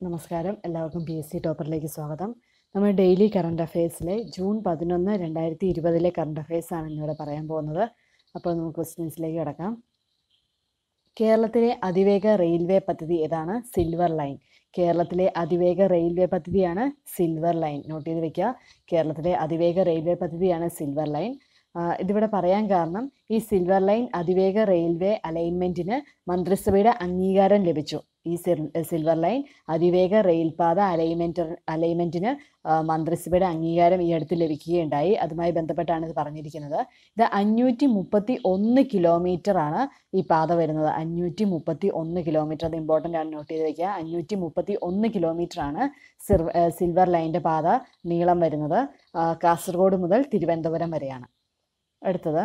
നമസ്കാരം എല്ലാവർക്കും P S C ടോപ്പറിലേക്ക് സ്വാഗതം നമ്മൾ ഡെയിലി കറണ്ട് അഫയേഴ്സിലെ ജൂൺ പതിനൊന്ന് രണ്ടായിരത്തി ഇരുപതിലെ കറണ്ട് അഫയേഴ്സ് ആണ് ഇന്നിവിടെ പറയാൻ പോകുന്നത് അപ്പോൾ നമുക്ക് ക്വസ്റ്റ്യൻസിലേക്ക് കിടക്കാം കേരളത്തിലെ അതിവേഗ റെയിൽവേ പദ്ധതി ഏതാണ് സിൽവർ ലൈൻ കേരളത്തിലെ അതിവേഗ റെയിൽവേ പദ്ധതിയാണ് സിൽവർ ലൈൻ നോട്ട് ചെയ്ത് വെക്കുക കേരളത്തിലെ അതിവേഗ റെയിൽവേ പദ്ധതിയാണ് സിൽവർ ലൈൻ ആ, ഇതിവിടെ പറയാൻ കാരണം ഈ സിൽവർ ലൈൻ അതിവേഗ റെയിൽവേ അലൈൻമെൻറ്റിന് മന്ത്രിസഭയുടെ അംഗീകാരം ലഭിച്ചു ഈ സിൽ- സിൽവർ ലൈൻ അതിവേഗ റെയിൽപാത അലൈൻമെൻറ്റ് അലൈൻമെൻറ്റിന് മന്ത്രിസഭയുടെ അംഗീകാരം ഈ അടുത്ത് ലഭിക്കുകയുണ്ടായി അതുമായി ബന്ധപ്പെട്ടാണ് ഇത് പറഞ്ഞിരിക്കുന്നത് ഇത് അഞ്ഞൂറ്റി മുപ്പത്തി ഒന്ന് കിലോമീറ്റർ ആണ് ഈ പാത വരുന്നത് അഞ്ഞൂറ്റി മുപ്പത്തി ഒന്ന് കിലോമീറ്റർ അത് ഇമ്പോർട്ടൻ്റ് ആണ് നോട്ട് ചെയ്ത് വയ്ക്കുക അഞ്ഞൂറ്റി മുപ്പത്തി ഒന്ന് കിലോമീറ്റർ ആണ് സിർ- ഏഹ് സിൽവർ ലൈൻ്റെ പാത നീളം വരുന്നത് ആ, കാസർഗോഡ് മുതൽ തിരുവനന്തപുരം വരെയാണ് അടുത്തത്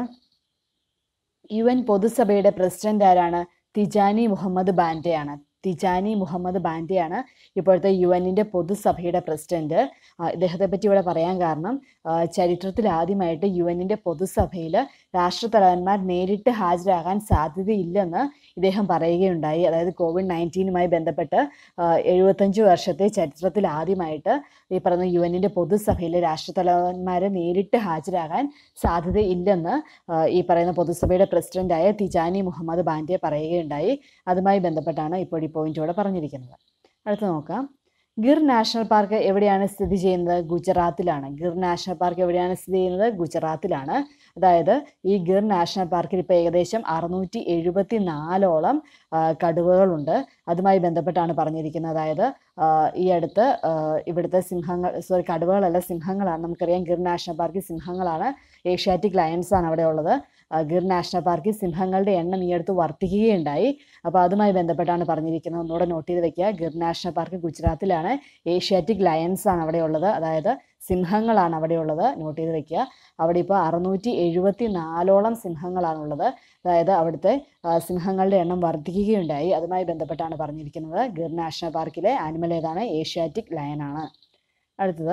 യു എൻ പൊതുസഭയുടെ പ്രസിഡന്റ് ആരാണ് തിജാനി മുഹമ്മദ് ബാൻഡെയാണ് തിജാനി മുഹമ്മദ് ബാൻഡെയാണ് ഇപ്പോഴത്തെ യു എന്നിൻ്റെ പൊതുസഭയുടെ പ്രസിഡന്റ് ആ, ഇദ്ദേഹത്തെ പറ്റി ഇവിടെ പറയാൻ കാരണം ആ, ചരിത്രത്തിൽ ആദ്യമായിട്ട് യു എന്നിൻ്റെ പൊതുസഭയിൽ രാഷ്ട്രത്തലവന്മാർ നേരിട്ട് ഹാജരാകാൻ സാധ്യതയില്ലെന്ന് ഇദ്ദേഹം പറയുകയുണ്ടായി അതായത് കോവിഡ് നയൻറ്റീനുമായി ബന്ധപ്പെട്ട് ആ, എഴുപത്തഞ്ച് വർഷത്തെ ചരിത്രത്തിൽ ആദ്യമായിട്ട് ഈ പറയുന്ന യു എന്നിൻ്റെ പൊതുസഭയിലെ രാഷ്ട്രത്തലവന്മാരെ നേരിട്ട് ഹാജരാകാൻ സാധ്യതയില്ലെന്ന് ആ, ഈ പറയുന്ന പൊതുസഭയുടെ പ്രസിഡന്റായ തിജാനി മുഹമ്മദ് ബാൻഡെ പറയുകയുണ്ടായി അതുമായി ബന്ധപ്പെട്ടാണ് ഇപ്പോൾ ഈ പോയിന്റ് ഇവിടെ പറഞ്ഞിരിക്കുന്നത് അടുത്ത നോക്കാം ഗിർ നാഷണൽ പാർക്ക് എവിടെയാണ് സ്ഥിതി ചെയ്യുന്നത് ഗുജറാത്തിലാണ് ഗിർ നാഷണൽ പാർക്ക് എവിടെയാണ് സ്ഥിതി ചെയ്യുന്നത് ഗുജറാത്തിലാണ് അതായത് ഈ ഗിർ നാഷണൽ പാർക്കിൽ ഇപ്പോൾ ഏകദേശം അറുന്നൂറ്റി എഴുപത്തി നാലോളം കടുവകളുണ്ട് അതുമായി ബന്ധപ്പെട്ടാണ് പറഞ്ഞിരിക്കുന്നത് അതായത് ആ, ഈ അടുത്ത് ആ, ഇവിടുത്തെ സിംഹങ്ങൾ സോറി കടുവകളല്ല സിംഹങ്ങളാണ് നമുക്കറിയാം ഗിർ നാഷണൽ പാർക്കിൽ സിംഹങ്ങളാണ് ഏഷ്യാറ്റിക് ലയൺസ് ആണ് അവിടെ ഉള്ളത് ആ, ഗിർ നാഷണൽ പാർക്കിൽ സിംഹങ്ങളുടെ എണ്ണം ഈ അടുത്ത് വർദ്ധിക്കുകയുണ്ടായി അപ്പോൾ അതുമായി ബന്ധപ്പെട്ടാണ് പറഞ്ഞിരിക്കുന്നത് ഒന്നുകൂടെ നോട്ട് ചെയ്ത് വെക്കുക ഗിർ നാഷണൽ പാർക്ക് ഗുജറാത്തിലാണ് ഏഷ്യാറ്റിക് ലയൺസ് ആണ് അവിടെ ഉള്ളത് അതായത് സിംഹങ്ങളാണ് അവിടെ ഉള്ളത് നോട്ട് ചെയ്ത് വെക്കുക അവിടെ ഇപ്പോൾ അറുന്നൂറ്റി എഴുപത്തി നാലോളം സിംഹങ്ങളാണുള്ളത് അതായത് അവിടുത്തെ ആ, സിംഹങ്ങളുടെ എണ്ണം വർദ്ധിക്കുകയുണ്ടായി അതുമായി ബന്ധപ്പെട്ടാണ് പറഞ്ഞിരിക്കുന്നത് ഗിർ നാഷണൽ പാർക്കിലെ ആനിമൽ ഏതാണ് ഏഷ്യാറ്റിക് ലയൺ ആണ് അടുത്തത്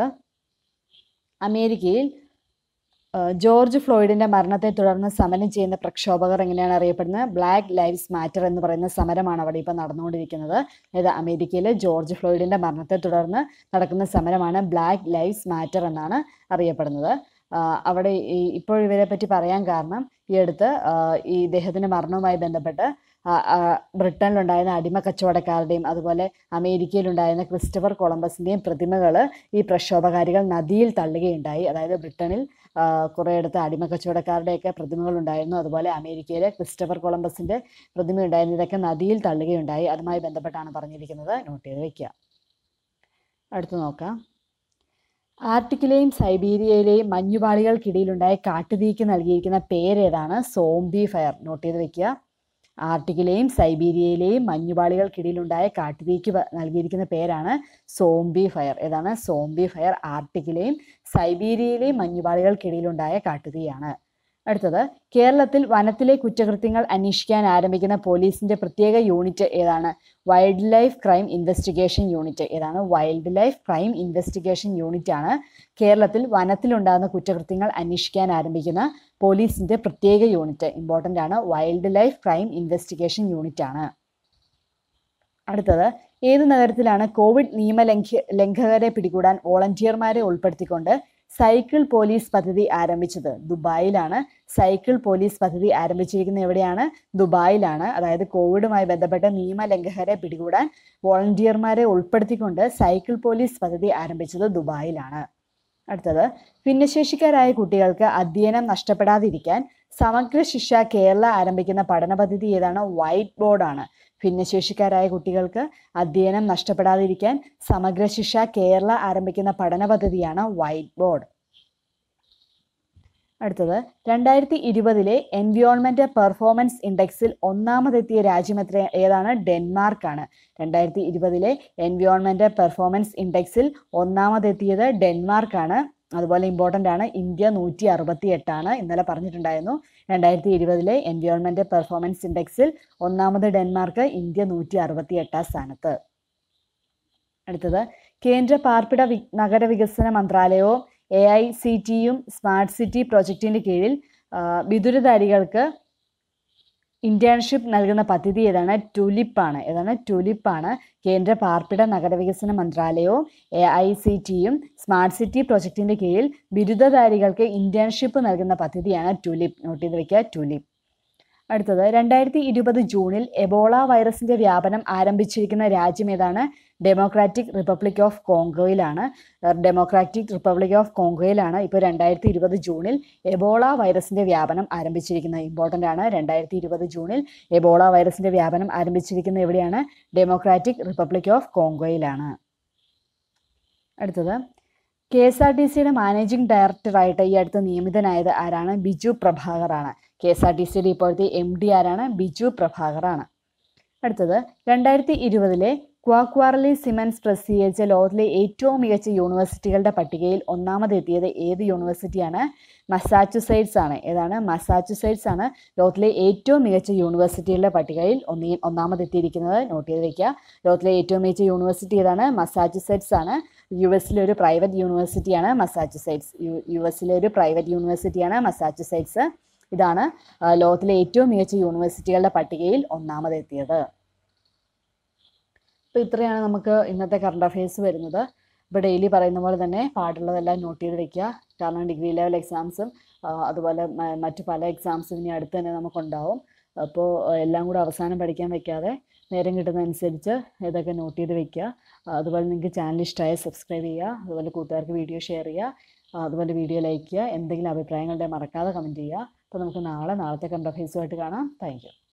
അമേരിക്കയിൽ ആ, ജോർജ് ഫ്ലോയിഡിന്റെ മരണത്തെ തുടർന്ന് സമരം ചെയ്യുന്ന പ്രക്ഷോഭകർ എങ്ങനെയാണ് അറിയപ്പെടുന്നത് ബ്ലാക്ക് ലൈവ്സ് മാറ്റർ എന്ന് പറയുന്ന സമരമാണ് അവിടെ ഇപ്പോൾ നടന്നുകൊണ്ടിരിക്കുന്നത് അതായത് അമേരിക്കയിലെ ജോർജ് ഫ്ലോയിഡിന്റെ മരണത്തെ തുടർന്ന് നടക്കുന്ന സമരമാണ് ബ്ലാക്ക് ലൈവ്സ് മാറ്റർ എന്നാണ് അറിയപ്പെടുന്നത് ആ, അവിടെ ഈ ഇപ്പോൾ ഇവരെ പറ്റി പറയാൻ കാരണം ഈ അടുത്ത് ആ, ഈ ഇദ്ദേഹത്തിന്റെ മരണവുമായി ബന്ധപ്പെട്ട് ആ, ആ, ബ്രിട്ടനിലുണ്ടായിരുന്ന അടിമ കച്ചവടക്കാരുടെയും അതുപോലെ അമേരിക്കയിലുണ്ടായിരുന്ന ക്രിസ്റ്റഫർ കൊളംബസിന്റെയും പ്രതിമകൾ ഈ പ്രക്ഷോഭകാരികൾ നദിയിൽ തള്ളുകയുണ്ടായി അതായത് ബ്രിട്ടനിൽ ആ, കുറേയിടത്ത് അടിമ കച്ചവടക്കാരുടെയൊക്കെ പ്രതിമകൾ ഉണ്ടായിരുന്നു അതുപോലെ അമേരിക്കയിലെ ക്രിസ്റ്റഫർ കൊളംബസിന്റെ പ്രതിമ ഉണ്ടായിരുന്നു ഇതൊക്കെ നദിയിൽ തള്ളുകയുണ്ടായി അതുമായി ബന്ധപ്പെട്ടാണ് പറഞ്ഞിരിക്കുന്നത് നോട്ട് ചെയ്ത് വെക്കുക അടുത്ത് നോക്കാം ആർട്ടിക്കിലെയും സൈബീരിയയിലെയും മഞ്ഞുപാളികൾക്കിടയിലുണ്ടായ കാട്ടുതീക്ക് നൽകിയിരിക്കുന്ന പേരേതാണ് സോംബി ഫയർ നോട്ട് ചെയ്ത് വെക്കുക ആർട്ടിക്കിലെയും സൈബീരിയയിലെയും മഞ്ഞുപാളികൾക്കിടയിലുണ്ടായ കാട്ടുതീക്ക് പ- നൽകിയിരിക്കുന്ന പേരാണ് സോംബി ഫയർ ഏതാണ് സോംബി ഫയർ ആർട്ടിക്കിലെയും സൈബീരിയയിലെയും മഞ്ഞുപാളികൾക്കിടയിലുണ്ടായ കാട്ടുതീയാണ് അടുത്തത് കേരളത്തിൽ വനത്തിലെ കുറ്റകൃത്യങ്ങൾ അന്വേഷിക്കാൻ ആരംഭിക്കുന്ന പോലീസിന്റെ പ്രത്യേക യൂണിറ്റ് ഏതാണ് wildlife crime investigation unit ഏതാണ് wildlife crime investigation unit ആണ് കേരളത്തിൽ വനത്തിലുണ്ടാകുന്ന കുറ്റകൃത്യങ്ങൾ അന്വേഷിക്കാൻ ആരംഭിക്കുന്ന പോലീസിന്റെ പ്രത്യേക യൂണിറ്റ് ഇമ്പോർട്ടൻ്റ് ആണ് wildlife crime investigation unit ആണ് അടുത്തത് ഏത് നഗരത്തിലാണ് കോവിഡ് നിയമലംഘ ലംഘകരെ പിടികൂടാൻ വോളണ്ടിയർമാരെ ഉൾപ്പെടുത്തിക്കൊണ്ട് സൈക്കിൾ പോലീസ് പദ്ധതി ആരംഭിച്ചത് ദുബായിലാണ് സൈക്കിൾ പോലീസ് പദ്ധതി ആരംഭിച്ചിരിക്കുന്നത് എവിടെയാണ് ദുബായിലാണ് അതായത് കോവിഡുമായി ബന്ധപ്പെട്ട നിയമലംഘകരെ പിടികൂടാൻ വോളണ്ടിയർമാരെ ഉൾപ്പെടുത്തിക്കൊണ്ട് സൈക്കിൾ പോലീസ് പദ്ധതി ആരംഭിച്ചത് ദുബായിലാണ് അടുത്തത് ഭിന്നശേഷിക്കാരായ കുട്ടികൾക്ക് അധ്യയനം നഷ്ടപ്പെടാതിരിക്കാൻ സമഗ്ര ശിക്ഷ കേരള ആരംഭിക്കുന്ന പഠന പദ്ധതി ഏതാണ് വൈറ്റ് ബോർഡാണ് ഭിന്നശേഷിക്കാരായ കുട്ടികൾക്ക് അധ്യയനം നഷ്ടപ്പെടാതിരിക്കാൻ സമഗ്ര ശിക്ഷ കേരള ആരംഭിക്കുന്ന പഠന പദ്ധതിയാണ് വൈറ്റ് ബോർഡ് അടുത്തത് രണ്ടായിരത്തി ഇരുപതിലെ എൻവിയോൺമെന്റ് പെർഫോമൻസ് ഇൻഡെക്സിൽ ഒന്നാമതെത്തിയ രാജ്യം എത്ര ഏതാണ് ഡെൻമാർക്കാണ് രണ്ടായിരത്തി ഇരുപതിലെ എൻവിയോൺമെന്റ് പെർഫോമൻസ് ഇൻഡെക്സിൽ ഒന്നാമതെത്തിയത് ഡെൻമാർക്കാണ് അതുപോലെ ഇമ്പോർട്ടൻ്റ് ആണ് ഇന്ത്യ നൂറ്റി അറുപത്തി എട്ടാണ് ഇന്നലെ പറഞ്ഞിട്ടുണ്ടായിരുന്നു രണ്ടായിരത്തി ഇരുപതിലെ എൻവിയോൺമെന്റ് പെർഫോമൻസ് ഇൻഡെക്സിൽ ഒന്നാമത് ഡെൻമാർക്ക് ഇന്ത്യ നൂറ്റി അറുപത്തി എട്ടാം സ്ഥാനത്ത് അടുത്തത് കേന്ദ്ര പാർപ്പിട വി നഗരവികസന മന്ത്രാലയവും എ ഐ സി ടിയും സ്മാർട്ട് സിറ്റി പ്രോജക്റ്റിൻ്റെ കീഴിൽ ആ, ബിരുദധാരികൾക്ക് ഇന്റേൺഷിപ്പ് നൽകുന്ന പദ്ധതി ഏതാണ് ടുലിപ്പാണ് ഏതാണ് ടുലിപ്പാണ് കേന്ദ്ര പാർപ്പിട നഗരവികസന മന്ത്രാലയവും എ ഐ സി ടിയും സ്മാർട്ട് സിറ്റി പ്രൊജക്ടിന്റെ കീഴിൽ ബിരുദധാരികൾക്ക് ഇന്റേൺഷിപ്പ് നൽകുന്ന പദ്ധതിയാണ് ടുലിപ്പ് നോട്ട് ചെയ്ത് വെക്കുക ടുലിപ്പ് അടുത്തത് രണ്ടായിരത്തി ഇരുപത് ജൂണിൽ എബോള വൈറസിന്റെ വ്യാപനം ആരംഭിച്ചിരിക്കുന്ന രാജ്യം ഏതാണ് ഡെമോക്രാറ്റിക് റിപ്പബ്ലിക് ഓഫ് കോങ്കോയിലാണ് ഡെമോക്രാറ്റിക് റിപ്പബ്ലിക് ഓഫ് കോങ്കോയിലാണ് ഇപ്പോൾ രണ്ടായിരത്തി ഇരുപത് ജൂണിൽ എബോള വൈറസിന്റെ വ്യാപനം ആരംഭിച്ചിരിക്കുന്നത് ഇമ്പോർട്ടൻ്റ് ആണ് രണ്ടായിരത്തി ഇരുപത് ജൂണിൽ എബോള വൈറസിന്റെ വ്യാപനം ആരംഭിച്ചിരിക്കുന്നത് എവിടെയാണ് ഡെമോക്രാറ്റിക് റിപ്പബ്ലിക് ഓഫ് കോങ്കോയിലാണ് അടുത്തത് കെ എസ് ആർ ടി സിയുടെ മാനേജിംഗ് ഡയറക്ടറായിട്ട് ഈ അടുത്ത് നിയമിതനായത് ആരാണ് ബിജു പ്രഭാകറാണ് കെ എസ് ആർ ടി സിയുടെ ഇപ്പോഴത്തെ എം ഡി ആരാണ് ബിജു പ്രഭാകറാണ് അടുത്തത് രണ്ടായിരത്തി ഇരുപതിലെ ക്വാക്വാറലി സിമൻസ് പ്രസിദ്ധീകരിച്ച ലോകത്തിലെ ഏറ്റവും മികച്ച യൂണിവേഴ്സിറ്റികളുടെ പട്ടികയിൽ ഒന്നാമതെത്തിയത് ഏത് യൂണിവേഴ്സിറ്റിയാണ് മസാച്ചുസൈറ്റ്സ് ആണ് ഏതാണ് മസാച്ചുസൈറ്റ്സ് ആണ് ലോകത്തിലെ ഏറ്റവും മികച്ച യൂണിവേഴ്സിറ്റികളുടെ പട്ടികയിൽ ഒന്നി ഒന്നാമതെത്തിയിരിക്കുന്നത് നോട്ട് ചെയ്ത് വെക്കുക ലോകത്തിലെ ഏറ്റവും മികച്ച യൂണിവേഴ്സിറ്റി ഏതാണ് മസാച്ചുസെറ്റ്സ് ആണ് യു എസിലെ ഒരു പ്രൈവറ്റ് യൂണിവേഴ്സിറ്റിയാണ് മസാച്ചുസെറ്റ്സ് യു യു എസിലെ ഒരു പ്രൈവറ്റ് യൂണിവേഴ്സിറ്റിയാണ് മസാച്ചുസെറ്റ്സ് ഇതാണ് ആ, ലോകത്തിലെ ഏറ്റവും മികച്ച യൂണിവേഴ്സിറ്റികളുടെ പട്ടികയിൽ ഒന്നാമതെത്തിയത് അപ്പോൾ ഇത്രയാണ് നമുക്ക് ഇന്നത്തെ കറണ്ട് അഫയേഴ്സ് വരുന്നത് ഇപ്പോൾ ഡെയിലി പറയുന്ന പോലെ തന്നെ പാടുള്ളതെല്ലാം നോട്ട് ചെയ്ത് വെക്കുക കാരണം ഡിഗ്രി ലെവൽ എക്സാംസും അതുപോലെ മ- മറ്റു പല എക്സാംസും ഇനി അടുത്ത് തന്നെ നമുക്കുണ്ടാവും അപ്പോൾ എല്ലാം കൂടെ അവസാനം പഠിക്കാൻ വെക്കാതെ നേരം കിട്ടുന്നതനുസരിച്ച് ഇതൊക്കെ നോട്ട് ചെയ്ത് വെക്കുക ആ, അതുപോലെ നിങ്ങൾക്ക് ചാനൽ ഇഷ്ടമായ സബ്സ്ക്രൈബ് ചെയ്യുക അതുപോലെ കൂട്ടുകാർക്ക് വീഡിയോ ഷെയർ ചെയ്യുക ആ, അതുപോലെ വീഡിയോ ലൈക്ക് ചെയ്യുക എന്തെങ്കിലും അഭിപ്രായങ്ങളുടെ മറക്കാതെ കമൻറ്റ് ചെയ്യുക അപ്പോൾ നമുക്ക് നാളെ നാളത്തെ കണ്ട അഫയേഴ്സുമായിട്ട് കാണാം താങ്ക് യു